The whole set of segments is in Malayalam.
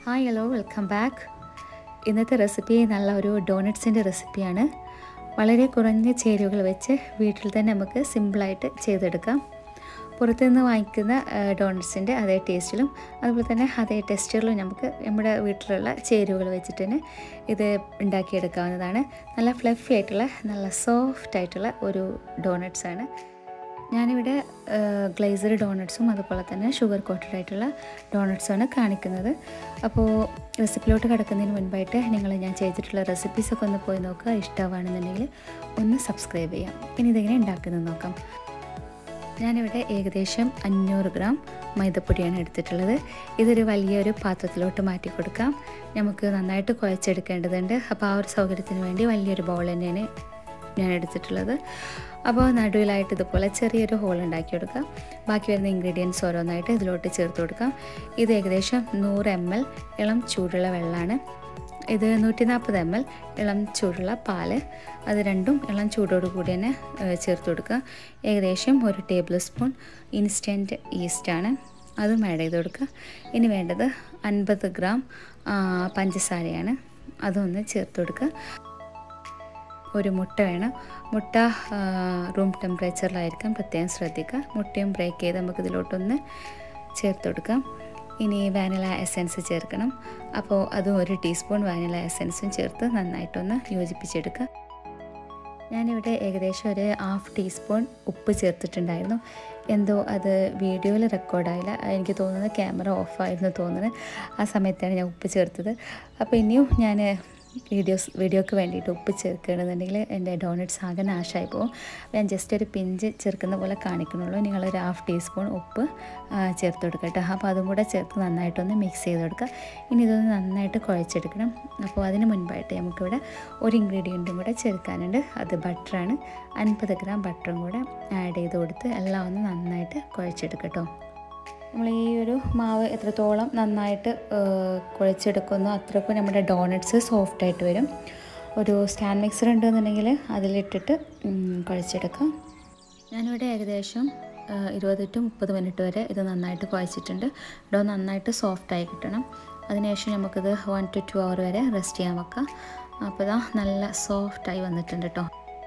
ഹായ് ഹലോ വെൽക്കം ബാക്ക് ഇന്നത്തെ റെസിപ്പി നല്ല ഒരു ഡോണറ്റ്സിൻ്റെ റെസിപ്പിയാണ് വളരെ കുറഞ്ഞ ചേരുവകൾ വെച്ച് വീട്ടിൽ തന്നെ നമുക്ക് സിമ്പിളായിട്ട് ചെയ്തെടുക്കാം പുറത്തുനിന്ന് വാങ്ങിക്കുന്ന ഡോണറ്റ്സിൻ്റെ അതേ ടേസ്റ്റിലും അതുപോലെ തന്നെ അതേ ടെക്സ്ചറിലും നമുക്ക് നമ്മുടെ വീട്ടിലുള്ള ചേരുവകൾ വെച്ചിട്ട് തന്നെ ഇത് ഉണ്ടാക്കിയെടുക്കാവുന്നതാണ് നല്ല ഫ്ലഫി ആയിട്ടുള്ള നല്ല സോഫ്റ്റ് ആയിട്ടുള്ള ഒരു ഡോണറ്റ്സ് ആണ് ഞാനിവിടെ ഗ്ലേസർ ഡോണറ്റ്സും അതുപോലെ തന്നെ ഷുഗർ കോട്ടഡ് ആയിട്ടുള്ള ഡോണറ്റ്സുമാണ് കാണിക്കുന്നത് അപ്പോൾ റെസിപ്പിയിലോട്ട് കിടക്കുന്നതിന് മുൻപായിട്ട് നിങ്ങൾ ഞാൻ ചെയ്തിട്ടുള്ള റെസിപ്പീസൊക്കെ ഒന്ന് പോയി നോക്കുക ഇഷ്ടമാണെന്നുണ്ടെങ്കിൽ ഒന്ന് സബ്സ്ക്രൈബ് ചെയ്യാം ഇനി ഇതെങ്ങനെ ഉണ്ടാക്കുന്നത് നോക്കാം ഞാനിവിടെ ഏകദേശം അഞ്ഞൂറ് ഗ്രാം മൈദപ്പൊടിയാണ് എടുത്തിട്ടുള്ളത് ഇതൊരു വലിയൊരു പാത്രത്തിലോട്ട് മാറ്റി കൊടുക്കാം നമുക്ക് നന്നായിട്ട് കുഴച്ചെടുക്കേണ്ടതുണ്ട് അപ്പോൾ ആ ഒരു സൗകര്യത്തിന് വേണ്ടി വലിയൊരു ബൗൾ തന്നെയാണ് ഞാൻ എടുത്തിട്ടുള്ളത് അപ്പോൾ നടുവിലായിട്ട് ഇതുപോലെ ചെറിയൊരു ഹോൾ ഉണ്ടാക്കി കൊടുക്കാം ബാക്കി വരുന്ന ഇൻഗ്രീഡിയൻസ് ഓരോന്നായിട്ട് ഇതിലോട്ട് ചേർത്ത് കൊടുക്കാം ഇത് ഏകദേശം നൂറ് എം എൽ ഇളം ചൂടുള്ള വെള്ളമാണ് ഇത് നൂറ്റി നാൽപ്പത് എം എൽ ഇളം ചൂടുള്ള പാല് അത് രണ്ടും ഇളം ചൂടോട് കൂടി തന്നെ ചേർത്ത് കൊടുക്കുക ഏകദേശം ഒരു ടേബിൾ സ്പൂൺ ഇൻസ്റ്റൻറ്റ് ഈസ്റ്റാണ് അതും ആഡ് ചെയ്ത് കൊടുക്കുക ഇനി വേണ്ടത് അൻപത് ഗ്രാം പഞ്ചസാരയാണ് അതൊന്ന് ചേർത്ത് കൊടുക്കുക ഒരു മുട്ട വേണം മുട്ട റൂം ടെമ്പറേച്ചറിലായിരിക്കാം പ്രത്യേകം ശ്രദ്ധിക്കുക മുട്ടയും ബ്രേക്ക് ചെയ്ത് നമുക്ക് ഇതിലോട്ടൊന്ന് ചേർത്ത് കൊടുക്കാം ഇനി വാനില എസൻസ് ചേർക്കണം അപ്പോൾ അതും ഒരു ടീസ്പൂൺ വാനില എസൻസും ചേർത്ത് നന്നായിട്ടൊന്ന് യോജിപ്പിച്ചെടുക്കുക ഞാനിവിടെ ഏകദേശം ഒരു ഹാഫ് ടീസ്പൂൺ ഉപ്പ് ചേർത്തിട്ടുണ്ടായിരുന്നു എന്തോ അത് വീഡിയോയിൽ റെക്കോർഡായില്ല എനിക്ക് തോന്നുന്നത് ക്യാമറ ഓഫായിരുന്നു തോന്നുന്നത് ആ സമയത്താണ് ഞാൻ ഉപ്പ് ചേർത്തത് അപ്പോൾ ഇനിയും ഞാൻ വീഡിയോസ് വീഡിയോക്ക് വേണ്ടിയിട്ട് ഉപ്പ് ചേർക്കണമെന്നുണ്ടെങ്കിൽ എൻ്റെ ഡോണറ്റ്സ് ആകെ നാശമായി പോകും ഞാൻ ജസ്റ്റ് ഒരു പിഞ്ച് ചേർക്കുന്ന പോലെ കാണിക്കണുള്ളൂ നിങ്ങളൊരു ഹാഫ് ടീസ്പൂൺ ഉപ്പ് ചേർത്ത് കൊടുക്കട്ടെ അപ്പോൾ അതും കൂടെ ചേർത്ത് നന്നായിട്ടൊന്ന് മിക്സ് ചെയ്ത് കൊടുക്കുക ഇനി ഇതൊന്ന് നന്നായിട്ട് കുഴച്ചെടുക്കണം അപ്പോൾ അതിന് മുൻപായിട്ട് നമുക്കിവിടെ ഒരു ഇൻഗ്രീഡിയൻറ്റും കൂടെ ചേർക്കാനുണ്ട് അത് ബട്ടറാണ് അൻപത് ഗ്രാം ബട്ടറും കൂടെ ആഡ് ചെയ്ത് കൊടുത്ത് എല്ലാം ഒന്ന് നന്നായിട്ട് കുഴച്ചെടുക്കട്ടോ നമ്മൾ ഈ ഒരു മാവ് എത്രത്തോളം നന്നായിട്ട് കുഴച്ചെടുക്കുന്നോ അത്രക്കും നമ്മുടെ ഡോണറ്റ്സ് സോഫ്റ്റ് ആയിട്ട് വരും ഒരു സ്റ്റാൻഡ് മിക്സർ ഉണ്ടെന്നുണ്ടെങ്കിൽ അതിലിട്ടിട്ട് കുഴച്ചെടുക്കാം ഞാനിവിടെ ഏകദേശം ഇരുപത് ടു മുപ്പത് മിനിറ്റ് വരെ ഇത് നന്നായിട്ട് കുഴച്ചിട്ടുണ്ട് ഡോ നന്നായിട്ട് സോഫ്റ്റായി കിട്ടണം അതിനുശേഷം നമുക്കിത് വൺ ടു ടു അവർ വരെ റെസ്റ്റ് ചെയ്യാൻ വെക്കാം അപ്പോൾ ഇതാ നല്ല സോഫ്റ്റായി വന്നിട്ടുണ്ട് കേട്ടോ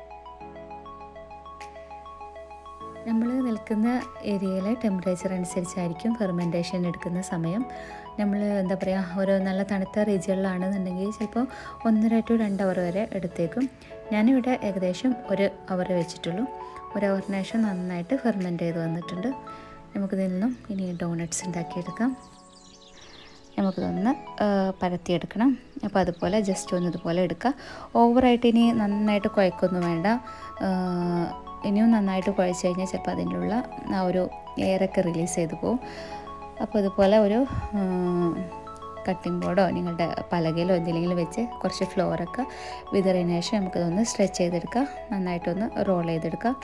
നമ്മൾ നിൽക്കുന്ന ഏരിയയിലെ ടെമ്പറേച്ചർ അനുസരിച്ചായിരിക്കും ഫെർമെൻറ്റേഷൻ എടുക്കുന്ന സമയം നമ്മൾ എന്താ പറയുക ഒരു നല്ല തണുത്ത റീജിയനിലാണെന്നുണ്ടെങ്കിൽ ചിലപ്പോൾ ഒന്നര ടു രണ്ട് അവർ വരെ എടുത്തേക്കും ഞാനിവിടെ ഏകദേശം ഒരു അവർ വെച്ചിട്ടുള്ളൂ ഒരു അവറിന് ശേഷം നന്നായിട്ട് ഫെർമെൻറ്റ് ചെയ്ത് വന്നിട്ടുണ്ട് നമുക്കിതിൽ നിന്നും ഇനി ഡോണറ്റ്സ് ഉണ്ടാക്കിയെടുക്കാം നമുക്കിതൊന്ന് പരത്തിയെടുക്കണം അപ്പോൾ അതുപോലെ ജസ്റ്റ് ഒന്ന് ഇതുപോലെ എടുക്കുക ഓവറായിട്ട് ഇനി നന്നായിട്ട് കുഴക്കൊന്നും വേണ്ട ഇനിയും നന്നായിട്ട് കുഴച്ച് കഴിഞ്ഞാൽ ചിലപ്പോൾ അതിനുള്ള ആ ഒരു എയറൊക്കെ റിലീസ് ചെയ്ത് പോകും അപ്പോൾ ഇതുപോലെ ഒരു കട്ടിംഗ് ബോർഡോ നിങ്ങളുടെ പലകയിലോ എന്തെങ്കിലും വെച്ച് കുറച്ച് ഫ്ലോറൊക്കെ വിതറിയതിന് ശേഷം നമുക്കിതൊന്ന് സ്ട്രെച്ച് ചെയ്തെടുക്കുക നന്നായിട്ടൊന്ന് റോൾ ചെയ്തെടുക്കുക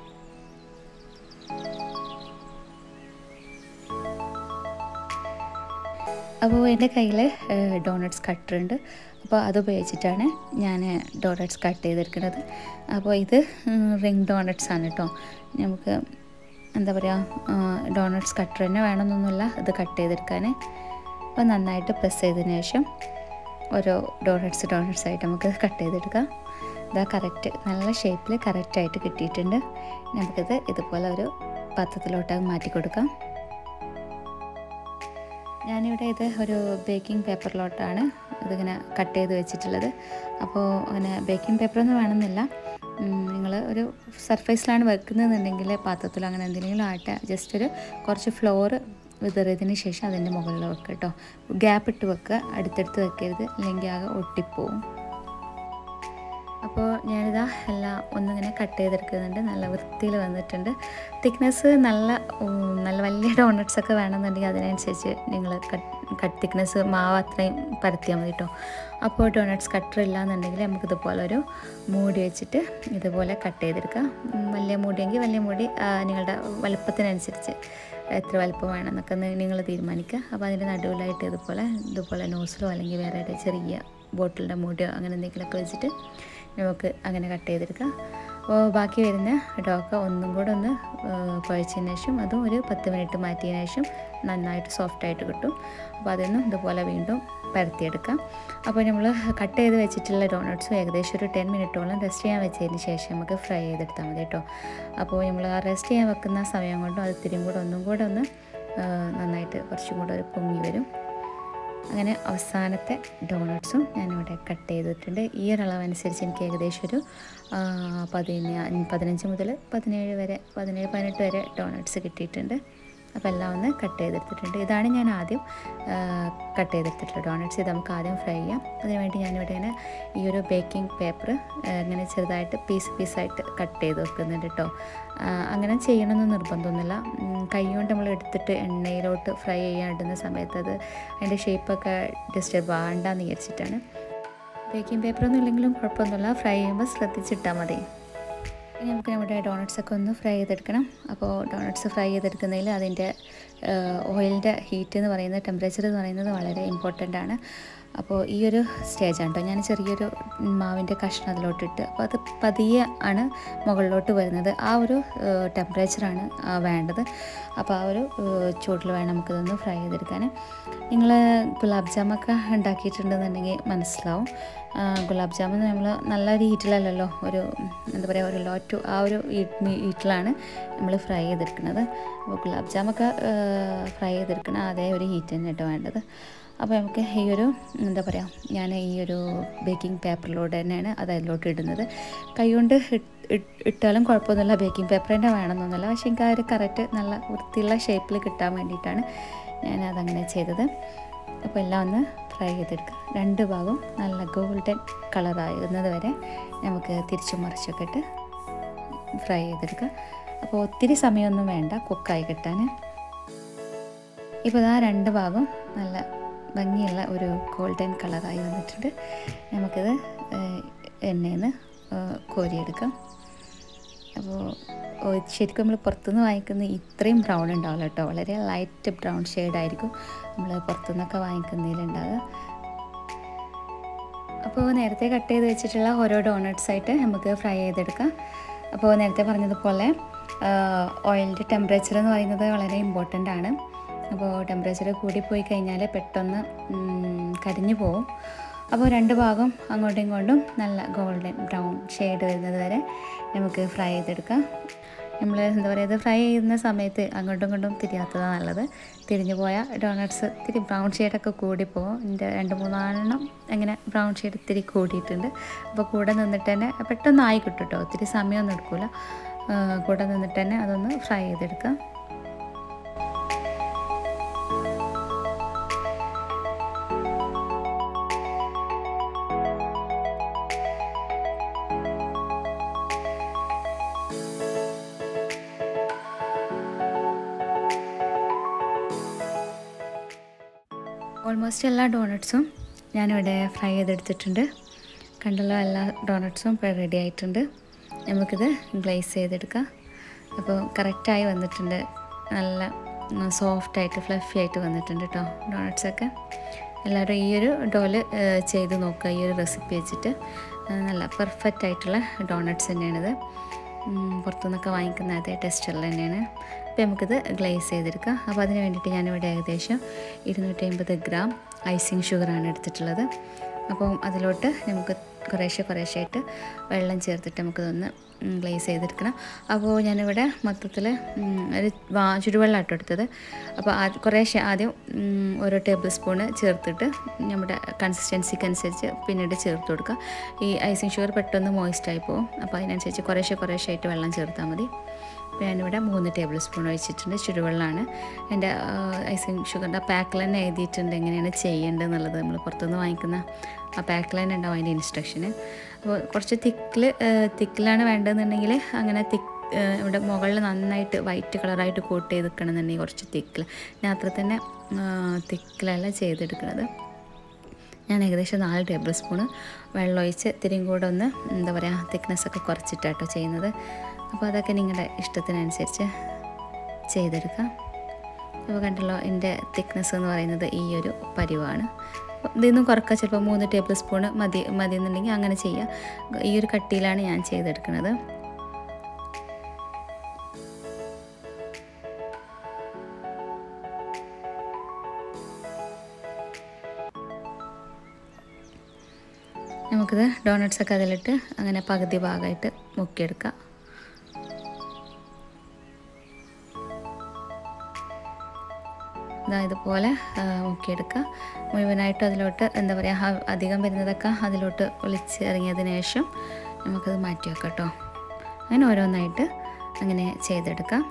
അപ്പോൾ എൻ്റെ കയ്യിൽ ഡോണറ്റ്സ് കട്ടർ ഉണ്ട് അപ്പോൾ അത് ഉപയോഗിച്ചിട്ടാണ് ഞാൻ ഡോണറ്റ്സ് കട്ട് ചെയ്തെടുക്കുന്നത് അപ്പോൾ ഇത് റിംഗ് ഡോണറ്റ്സ് ആണ് കേട്ടോ നമുക്ക് എന്താ പറയുക ഡോണറ്റ്സ് കട്ടർ തന്നെ വേണമെന്നൊന്നുമില്ല ഇത് കട്ട് ചെയ്തെടുക്കാൻ അപ്പോൾ നന്നായിട്ട് പ്രസ് ചെയ്തതിന് ശേഷം ഓരോ ഡോണറ്റ്സ് ഡോണറ്റ്സ് ആയിട്ട് നമുക്ക് കട്ട് ചെയ്തെടുക്കാം ഇതാ കറക്റ്റ് നല്ല ഷേപ്പിൽ കറക്റ്റായിട്ട് കിട്ടിയിട്ടുണ്ട് നമുക്കിത് ഇതുപോലെ ഒരു പാത്രത്തിലോട്ട് മാറ്റി കൊടുക്കാം ഞാനിവിടെ ഇത് ഒരു ബേക്കിംഗ് പേപ്പറിലോട്ടാണ് ഇതിങ്ങനെ കട്ട് ചെയ്ത് വെച്ചിട്ടുള്ളത് അപ്പോൾ അങ്ങനെ ബേക്കിംഗ് പേപ്പറൊന്നും വേണമെന്നില്ല നിങ്ങൾ ഒരു സർഫേസിലാണ് വെക്കുന്നതെന്നുണ്ടെങ്കിൽ പാത്രത്തിൽ അങ്ങനെ എന്തെങ്കിലും ആട്ടെ ജസ്റ്റ് ഒരു കുറച്ച് ഫ്ലോർ വിതറിയതിന് ശേഷം അതിൻ്റെ മുകളിൽ വെക്കുക കേട്ടോ ഗ്യാപ്പ് ഇട്ട് വെക്കുക അടുത്തടുത്ത് വെക്കരുത് അല്ലെങ്കിൽ ആകെ ഒട്ടിപ്പോവും അപ്പോൾ ഞാനിതാ എല്ലാം ഒന്നിങ്ങനെ കട്ട് ചെയ്തെടുക്കുന്നുണ്ട് നല്ല വൃത്തിയിൽ വന്നിട്ടുണ്ട് തിക്നെസ് നല്ല നല്ല വലിയ ഡോണറ്റ്സ് ഒക്കെ വേണമെന്നുണ്ടെങ്കിൽ അതിനനുസരിച്ച് നിങ്ങൾ കട്ട് കട്ട് തിക്നെസ് മാവ് അത്രയും പരത്തിയാൽ മതി കേട്ടോ അപ്പോൾ ഡോണറ്റ്സ് കട്ടർ ഇല്ല എന്നുണ്ടെങ്കിൽ നമുക്കിതുപോലെ ഒരു മൂടി വെച്ചിട്ട് ഇതുപോലെ കട്ട് ചെയ്തെടുക്കാം വലിയ മൂടിയെങ്കിൽ വലിയ മൂടി നിങ്ങളുടെ വലുപ്പത്തിനനുസരിച്ച് എത്ര വലുപ്പം വേണമെന്നൊക്കെ നിങ്ങൾ തീരുമാനിക്കുക അപ്പോൾ അതിൻ്റെ നടുവിലായിട്ട് ഇതുപോലെ ഇതുപോലെ നോസിലോ അല്ലെങ്കിൽ വേറെ ചെറിയ ബോട്ടിലിൻ്റെ മൂടിയോ അങ്ങനെ എന്തെങ്കിലുമൊക്കെ വെച്ചിട്ട് നമുക്ക് അങ്ങനെ കട്ട് ചെയ്തെടുക്കാം അപ്പോൾ ബാക്കി വരുന്ന ഡോക്ക ഒന്നും കൂടെ ഒന്ന് കുഴച്ചതിന് ശേഷം അതും ഒരു പത്ത് മിനിറ്റ് മാറ്റിയതിന് ശേഷം നന്നായിട്ട് സോഫ്റ്റായിട്ട് കിട്ടും അപ്പോൾ അതൊന്നും ഇതുപോലെ വീണ്ടും പരത്തിയെടുക്കാം അപ്പോൾ നമ്മൾ കട്ട് ചെയ്ത് വെച്ചിട്ടുള്ള ഡോണട്ട്സും ഏകദേശം ഒരു ടെൻ മിനിറ്റോളം റെസ്റ്റ് ചെയ്യാൻ വെച്ചതിന് ശേഷം നമുക്ക് ഫ്രൈ ചെയ്തെടുത്താൽ മതി കേട്ടോ അപ്പോൾ നമ്മൾ ആ റെസ്റ്റ് ചെയ്യാൻ വെക്കുന്ന സമയം കൊണ്ടും അത് തിരിയും കൂടെ ഒന്നും കൂടെ ഒന്ന് നന്നായിട്ട് കുറച്ചും കൂടെ ഒരു പൊങ്ങി വരും അങ്ങനെ അവസാനത്തെ ഡോണട്ട്സും ഞാനിവിടെ കട്ട് ചെയ്തിട്ടുണ്ട് ഈ ഒരു അളവനുസരിച്ച് എനിക്ക് ഏകദേശം ഒരു പതിന പതിനഞ്ച് മുതൽ പതിനേഴ് വരെ പതിനേഴ് പതിനെട്ട് വരെ ഡോണട്ട്സ് കിട്ടിയിട്ടുണ്ട് അപ്പോൾ എല്ലാം ഒന്ന് കട്ട് ചെയ്തെടുത്തിട്ടുണ്ട് ഇതാണ് ഞാൻ ആദ്യം കട്ട് ചെയ്തെടുത്തിട്ടുള്ള ഡോണട്ട്സ് ഇത് നമുക്ക് ആദ്യം ഫ്രൈ ചെയ്യാം അതിനുവേണ്ടി ഞാനിവിടെ ഇങ്ങനെ ഈ ഒരു ബേക്കിംഗ് പേപ്പർ ഇങ്ങനെ ചെറുതായിട്ട് പീസ് പീസായിട്ട് കട്ട് ചെയ്ത് വെക്കുന്നുണ്ട് കേട്ടോ അങ്ങനെ ചെയ്യണമെന്ന് നിർബന്ധമൊന്നുമില്ല കൈ കൊണ്ട് നമ്മൾ എടുത്തിട്ട് എണ്ണയിലോട്ട് ഫ്രൈ ചെയ്യാൻ ഇടുന്ന സമയത്ത് അത് അതിൻ്റെ ഷേപ്പൊക്കെ ഡിസ്റ്റർബ് ആകണ്ടെന്ന് വിചാരിച്ചിട്ടാണ് ബേക്കിംഗ് പേപ്പറൊന്നും ഇല്ലെങ്കിലും കുഴപ്പമൊന്നുമില്ല ഫ്രൈ ചെയ്യുമ്പോൾ ശ്രദ്ധിച്ചിട്ടാൽ മതി ഇനി നമുക്ക് നമ്മുടെ ഡോണട്ട്സ് ഒക്കെ ഒന്ന് ഫ്രൈ ചെയ്തെടുക്കണം അപ്പോൾ ഡോണട്ട്സ് ഫ്രൈ ചെയ്തെടുക്കുന്നതിൽ അതിൻ്റെ ഓയിലിൻ്റെ ഹീറ്റ് എന്ന് പറയുന്നത് ടെമ്പറേച്ചർ എന്ന് പറയുന്നത് വളരെ ഇമ്പോർട്ടൻ്റ് ആണ് അപ്പോൾ ഈ ഒരു സ്റ്റേജാണ് കേട്ടോ ഞാൻ ചെറിയൊരു മാവിൻ്റെ കഷ്ണം അതിലോട്ടിട്ട് അപ്പോൾ അത് പതിയെ ആണ് മുകളിലോട്ട് വരുന്നത് ആ ഒരു ടെമ്പറേച്ചറാണ് വേണ്ടത് അപ്പോൾ ആ ഒരു ചൂടിൽ വേണം നമുക്കിതൊന്ന് ഫ്രൈ ചെയ്തെടുക്കാൻ നിങ്ങൾ ഗുലാബ് ജാമൊക്കെ ഉണ്ടാക്കിയിട്ടുണ്ടെന്നുണ്ടെങ്കിൽ മനസ്സിലാവും ഗുലാബ് ജാമുൻ നമ്മൾ നല്ല ഒരു ഹീറ്റിലല്ലല്ലോ ഒരു എന്താ പറയുക ഒരു ലോ ടു ആ ഒരു ഹീറ്റിലാണ് നമ്മൾ ഫ്രൈ ചെയ്തെടുക്കുന്നത് അപ്പോൾ ഗുലാബ് ജാമൊക്കെ ഫ്രൈ ചെയ്തെടുക്കണം അതേ ഒരു ഹീറ്റ് തന്നെ കേട്ടോ വേണ്ടത് അപ്പോൾ നമുക്ക് ഈ ഒരു എന്താ പറയുക ഞാൻ ഈ ഒരു ബേക്കിംഗ് പേപ്പറിലൂടെ തന്നെയാണ് അത് അതിലോട്ട് ഇടുന്നത് കൈകൊണ്ട് ഇട്ടാലും കുഴപ്പമൊന്നുമില്ല ബേക്കിംഗ് പേപ്പർ തന്നെ വേണമെന്നൊന്നുമില്ല പക്ഷേ എനിക്ക് ആ ഒരു കറക്റ്റ് നല്ല വൃത്തിയുള്ള ഷേപ്പിൽ കിട്ടാൻ വേണ്ടിയിട്ടാണ് ഞാൻ അതങ്ങനെ ചെയ്തത് അപ്പോൾ എല്ലാം ഒന്ന് ഫ്രൈ ചെയ്തെടുക്കുക രണ്ട് ഭാഗവും നല്ല ഗോൾഡൻ കളറാകുന്നത് വരെ നമുക്ക് തിരിച്ചു മറിച്ചൊക്കെ ഇട്ട് ഫ്രൈ ചെയ്തെടുക്കുക അപ്പോൾ ഒത്തിരി സമയമൊന്നും വേണ്ട കുക്കായി കിട്ടാൻ ഇപ്പോൾ ആ രണ്ട് ഭാഗവും നല്ല ഭംഗിയുള്ള ഒരു ഗോൾഡൻ കളറായി വന്നിട്ടുണ്ട് നമുക്കിത് എണ്ണയിൽ നിന്ന് കോരിയെടുക്കാം അപ്പോൾ ശരിക്കും നമ്മൾ പുറത്തുനിന്ന് വാങ്ങിക്കുന്ന ഇത്രയും ബ്രൗൺ ഉണ്ടാവില്ല കേട്ടോ വളരെ ലൈറ്റ് ബ്രൗൺ ഷെയ്ഡായിരിക്കും നമ്മൾ പുറത്തുനിന്നൊക്കെ വാങ്ങിക്കുന്നതിലുണ്ടാകുക അപ്പോൾ നേരത്തെ കട്ട് ചെയ്ത് വെച്ചിട്ടുള്ള ഓരോ ഡോണട്ട്സ് ആയിട്ട് നമുക്ക് ഫ്രൈ ചെയ്തെടുക്കാം അപ്പോൾ നേരത്തെ പറഞ്ഞതുപോലെ ഓയിലിൻ്റെ ടെമ്പറേച്ചർ എന്ന് പറയുന്നത് വളരെ ഇമ്പോർട്ടൻ്റ് ആണ് അപ്പോൾ ടെമ്പറേച്ചർ കൂടിപ്പോയി കഴിഞ്ഞാൽ പെട്ടെന്ന് കരിഞ്ഞു പോകും അപ്പോൾ രണ്ട് ഭാഗം അങ്ങോട്ടും ഇങ്ങോട്ടും നല്ല ഗോൾഡൻ ബ്രൗൺ ഷെയ്ഡ് വരുന്നത് വരെ നമുക്ക് ഫ്രൈ ചെയ്തെടുക്കാം നമ്മൾ എന്താ പറയുക ഇത് ഫ്രൈ ചെയ്യുന്ന സമയത്ത് അങ്ങോട്ടും ഇങ്ങോട്ടും തിരിയാത്തതാണ് നല്ലത് തിരിഞ്ഞു പോയ ഡോണട്ട്സ് ഇത്തിരി ബ്രൗൺ ഷെയ്ഡൊക്കെ കൂടിപ്പോകും എൻ്റെ രണ്ട് മൂന്നാലെണ്ണം അങ്ങനെ ബ്രൗൺ ഷെയ്ഡ് ഇത്തിരി കൂടിയിട്ടുണ്ട് അപ്പോൾ കൂടെ നിന്നിട്ട് തന്നെ പെട്ടെന്ന് ആയി കിട്ടും കേട്ടോ ഒത്തിരി സമയമൊന്നും എടുക്കില്ല കൂടെ നിന്നിട്ട് തന്നെ അതൊന്ന് ഫ്രൈ ചെയ്തെടുക്കാം ഓൾമോസ്റ്റ് എല്ലാ ഡോണട്ട്സും ഞാനിവിടെ ഫ്രൈ ചെയ്തെടുത്തിട്ടുണ്ട് കണ്ടുള്ള എല്ലാ ഡോണട്ട്സും ഇപ്പോൾ റെഡി ആയിട്ടുണ്ട് നമുക്കിത് ഗ്ലേസ് ചെയ്തെടുക്കാം അപ്പോൾ കറക്റ്റായി വന്നിട്ടുണ്ട് നല്ല സോഫ്റ്റായിട്ട് ഫ്ലഫി ആയിട്ട് വന്നിട്ടുണ്ട് കേട്ടോ ഡോണട്ട്സൊക്കെ എല്ലാവരും ഈ ഒരു ഡോല് ചെയ്ത് നോക്കുക ഈ ഒരു റെസിപ്പി വെച്ചിട്ട് നല്ല പെർഫെക്റ്റ് ആയിട്ടുള്ള ഡോണട്ട്സ് തന്നെയാണിത് പുറത്തുനിന്നൊക്കെ വാങ്ങിക്കുന്ന അതേ ടെസ്റ്റുള്ള തന്നെയാണ് അപ്പോൾ നമുക്കിത് ഗ്ലേസ് ചെയ്തെടുക്കാം അപ്പോൾ അതിന് വേണ്ടിയിട്ട് ഞാനിവിടെ ഏകദേശം ഇരുന്നൂറ്റി അമ്പത് ഗ്രാം ഐസിങ് ഷുഗറാണ് എടുത്തിട്ടുള്ളത് അപ്പം അതിലോട്ട് നമുക്ക് കുറേശ്ശെ കുറേശ്ശെ ആയിട്ട് വെള്ളം ചേർത്തിട്ട് നമുക്കിതൊന്ന് ഗ്ലേസ് ചെയ്തെടുക്കണം അപ്പോൾ ഞാനിവിടെ മൊത്തത്തിൽ ഒരു വാ ചുടുവെള്ളം ആട്ടോ എടുത്തത് അപ്പോൾ ആ കുറേശ്ശെ ആദ്യം ഓരോ ടേബിൾ സ്പൂണ് ചേർത്തിട്ട് നമ്മുടെ കൺസിസ്റ്റൻസിക്ക് അനുസരിച്ച് പിന്നീട് ചേർത്ത് കൊടുക്കുക ഈ ഐസിങ് ഷുഗർ പെട്ടെന്ന് മോയിസ്റ്റായി പോകും അപ്പോൾ അതിനനുസരിച്ച് കുറേശ്ശെ കുറേശ്ശെ ആയിട്ട് വെള്ളം ചേർത്താൽ മതി അപ്പോൾ ഞാനിവിടെ മൂന്ന് ടേബിൾ സ്പൂൺ ഒഴിച്ചിട്ടുണ്ട് ചുടുവെള്ളമാണ് എൻ്റെ ഐസിങ് ഷുഗറിൻ്റെ പാക്കിൽ തന്നെ എഴുതിയിട്ടുണ്ട് എങ്ങനെയാണ് ചെയ്യേണ്ടത് എന്നുള്ളത് നമ്മൾ പുറത്തുനിന്ന് വാങ്ങിക്കുന്ന ആ പാക്കിൽ തന്നെ ഉണ്ടാവും അതിൻ്റെ ഇൻസ്ട്രക്ഷന് അപ്പോൾ കുറച്ച് തിക്കിൽ തിക്കിലാണ് വേണ്ടതെന്നുണ്ടെങ്കിൽ അങ്ങനെ തിക്ക് ഇവിടെ മുകളിൽ നന്നായിട്ട് വൈറ്റ് കളറായിട്ട് കോട്ട് ചെയ്ത് വെക്കണമെന്നുണ്ടെങ്കിൽ കുറച്ച് തിക്കിൽ ഞാൻ അത്ര തന്നെ തിക്കിലല്ല ചെയ്തെടുക്കുന്നത് ഞാൻ ഏകദേശം നാല് ടേബിൾ സ്പൂണ് വെള്ളമൊഴിച്ച് ഇത്തിരിയും കൂടെ ഒന്ന് എന്താ പറയുക തിക്നെസ്സൊക്കെ കുറച്ചിട്ടാട്ടോ ചെയ്യുന്നത് അപ്പോൾ അതൊക്കെ നിങ്ങളുടെ ഇഷ്ടത്തിനനുസരിച്ച് ചെയ്തെടുക്കാം അപ്പോൾ കണ്ടല്ലോ എൻ്റെ തിക്നെസ് എന്ന് പറയുന്നത് ഈ ഒരു പരിവാണ് ഇതിൽ നിന്നും കുറക്കുക ചിലപ്പോൾ മൂന്ന് ടേബിൾ സ്പൂണ് മതി മതി എന്നുണ്ടെങ്കിൽ അങ്ങനെ ചെയ്യുക ഈ ഒരു കട്ടിയിലാണ് ഞാൻ ചെയ്തെടുക്കുന്നത് നമുക്കിത് ഡോണറ്റ്സൊക്കെ അതിലിട്ട് അങ്ങനെ പകുതി ഭാഗമായിട്ട് മുക്കിയെടുക്കാം ഇതാ ഇതുപോലെ ആ, മുക്കിയെടുക്കുക മുഴുവനായിട്ട് അതിലോട്ട് എന്താ പറയുക അധികം വരുന്നതൊക്കെ അതിലോട്ട് ഒളിച്ച് ഇറങ്ങിയതിന് ശേഷം നമുക്കത് മാറ്റി വെക്കാം കേട്ടോ അങ്ങനെ ഓരോന്നായിട്ട് അങ്ങനെ ചെയ്തെടുക്കാം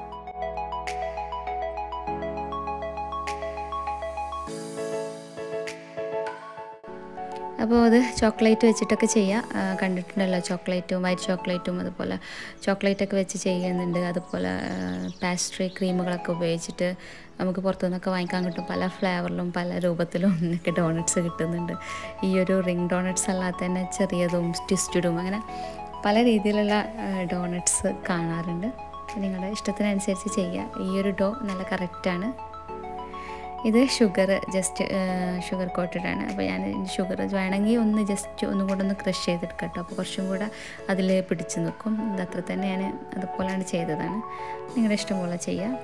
അപ്പോൾ അത് ചോക്ലേറ്റ് വെച്ചിട്ടൊക്കെ ചെയ്യാം ആ, കണ്ടിട്ടുണ്ടല്ലോ ചോക്ലേറ്റും വൈറ്റ് ചോക്ലേറ്റും അതുപോലെ ചോക്ലേറ്റൊക്കെ വെച്ച് ചെയ്യുന്നുണ്ട് അതുപോലെ പാസ്ട്രി ക്രീമുകളൊക്കെ ഉപയോഗിച്ചിട്ട് നമുക്ക് പുറത്തുനിന്നൊക്കെ വാങ്ങിക്കാൻ കിട്ടും പല ഫ്ലേവറിലും പല രൂപത്തിലും ഒക്കെ ഡോണറ്റ്സ് കിട്ടുന്നുണ്ട് ഈ ഒരു റിംഗ് ഡോണറ്റ്സ് അല്ലാതെ തന്നെ ചെറിയതും ട്വിസ്റ്റഡും അങ്ങനെ പല രീതിയിലുള്ള ഡോണറ്റ്സ് കാണാറുണ്ട് നിങ്ങളുടെ ഇഷ്ടത്തിനനുസരിച്ച് ചെയ്യുക ഈ ഒരു ഡോ നല്ല കറക്റ്റാണ് ഇത് ഷുഗർ ജസ്റ്റ് ഷുഗർ കോട്ടഡ് ആണ് അപ്പോൾ ഞാൻ ഷുഗർ വേണമെങ്കിൽ ഒന്ന് ജസ്റ്റ് ഒന്നും കൂടെ ഒന്ന് ക്രഷ് ചെയ്തെടുക്കാം കേട്ടോ അപ്പോൾ കുറച്ചും കൂടെ അതിൽ പിടിച്ച് നിൽക്കും ഇതത്ര തന്നെ ഞാൻ അതുപോലെയാണ് ചെയ്തതാണ് നിങ്ങളുടെ ഇഷ്ടം പോലെ ചെയ്യാം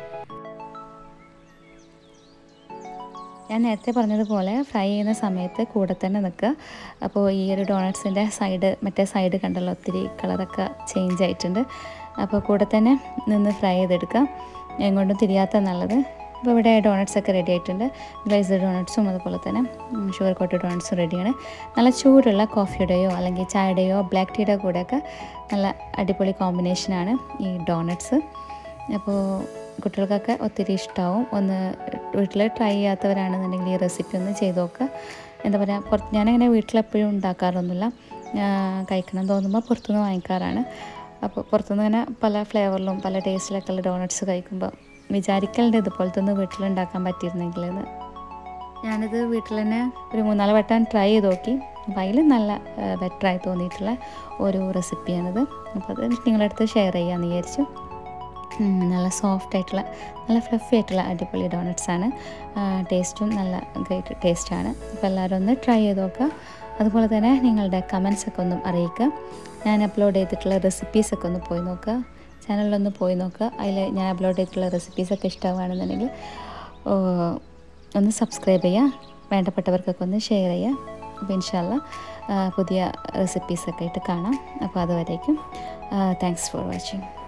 ഞാൻ നേരത്തെ പറഞ്ഞതുപോലെ ഫ്രൈ ചെയ്യുന്ന സമയത്ത് കൂടെ തന്നെ നിൽക്കുക അപ്പോൾ ഈ ഒരു ഡോണറ്റ്സിൻ്റെ സൈഡ് മറ്റേ സൈഡ് കണ്ടല്ലോ ഒത്തിരി കളറൊക്കെ ചേഞ്ച് ആയിട്ടുണ്ട് അപ്പോൾ കൂടെ തന്നെ നിന്ന് ഫ്രൈ ചെയ്തെടുക്കുക എങ്ങോട്ടും തിരിയാത്ത നല്ലത് അപ്പോൾ ഇവിടെ ഡോണറ്റ്സ് ഒക്കെ റെഡി ആയിട്ടുണ്ട് ഗ്ലേസ്ഡ് ഡോണറ്റ്സും അതുപോലെ തന്നെ ഷുഗർ കോട്ടഡ് ഡോണറ്റ്സും റെഡിയാണ് നല്ല ചൂടുള്ള കോഫിയുടെയോ അല്ലെങ്കിൽ ചായയുടെയോ ബ്ലാക്ക് ടീയുടെ കൂടെയൊക്കെ നല്ല അടിപൊളി കോമ്പിനേഷനാണ് ഈ ഡോണറ്റ്സ് അപ്പോൾ കുട്ടികൾക്കൊക്കെ ഒത്തിരി ഇഷ്ടമാവും ഒന്ന് വീട്ടിൽ ട്രൈ ചെയ്യാത്തവരാണെന്നുണ്ടെങ്കിൽ ഈ റെസിപ്പി ഒന്ന് ചെയ്ത് നോക്കുക എന്താ പറയുക പുറത്ത് ഞാനങ്ങനെ വീട്ടിലെപ്പോഴും ഉണ്ടാക്കാറൊന്നുമില്ല ആ, കഴിക്കണം തോന്നുമ്പോൾ പുറത്തുനിന്ന് വാങ്ങിക്കാറാണ് അപ്പോൾ പുറത്തുനിന്ന് ഇങ്ങനെ പല ഫ്ലേവറിലും പല ടേസ്റ്റിലൊക്കെ ഉള്ള ഡോണറ്റ്സ് കഴിക്കുമ്പോൾ വിചാരിക്കലുണ്ട് ഇതുപോലത്തെ ഒന്ന് വീട്ടിലുണ്ടാക്കാൻ പറ്റിയിരുന്നെങ്കിൽ എന്ന് ഞാനിത് വീട്ടിൽ തന്നെ ഒരു മൂന്നാല് വട്ടം ട്രൈ ചെയ്ത് നോക്കി അപ്പോൾ അതിൽ നല്ല ബെറ്ററായി തോന്നിയിട്ടുള്ള ഒരു റെസിപ്പിയാണിത് അപ്പോൾ അത് നിങ്ങളുടെ അടുത്ത് ഷെയർ ചെയ്യാമെന്ന് വിചാരിച്ചു ഉം, നല്ല സോഫ്റ്റ് ആയിട്ടുള്ള നല്ല ഫ്ലഫി ആയിട്ടുള്ള അടിപൊളി ഡോണറ്റ്സ് ആണ് ടേസ്റ്റും നല്ല ഗ്രേറ്റ് ടേസ്റ്റാണ് അപ്പോൾ എല്ലാവരും ഒന്ന് ട്രൈ ചെയ്ത് നോക്കുക അതുപോലെ തന്നെ നിങ്ങളുടെ കമൻസ് ഒക്കെ ഒന്നും അറിയിക്കുക ഞാൻ അപ്ലോഡ് ചെയ്തിട്ടുള്ള റെസിപ്പീസൊക്കെ ഒന്ന് പോയി നോക്കുക ചാനലിലൊന്ന് പോയി നോക്കുക അതിൽ ഞാൻ അപ്ലോഡ് ചെയ്തിട്ടുള്ള റെസിപ്പീസൊക്കെ ഇഷ്ടമാണെന്നുണ്ടെങ്കിൽ ഓ, ഒന്ന് സബ്സ്ക്രൈബ് ചെയ്യുക വേണ്ടപ്പെട്ടവർക്കൊക്കെ ഒന്ന് ഷെയർ ചെയ്യുക അപ്പോൾ ഇൻഷാല്ല പുതിയ റെസിപ്പീസൊക്കെ ആയിട്ട് കാണാം അപ്പോൾ അതുവരേക്കും താങ്ക്സ് ഫോർ വാച്ചിങ്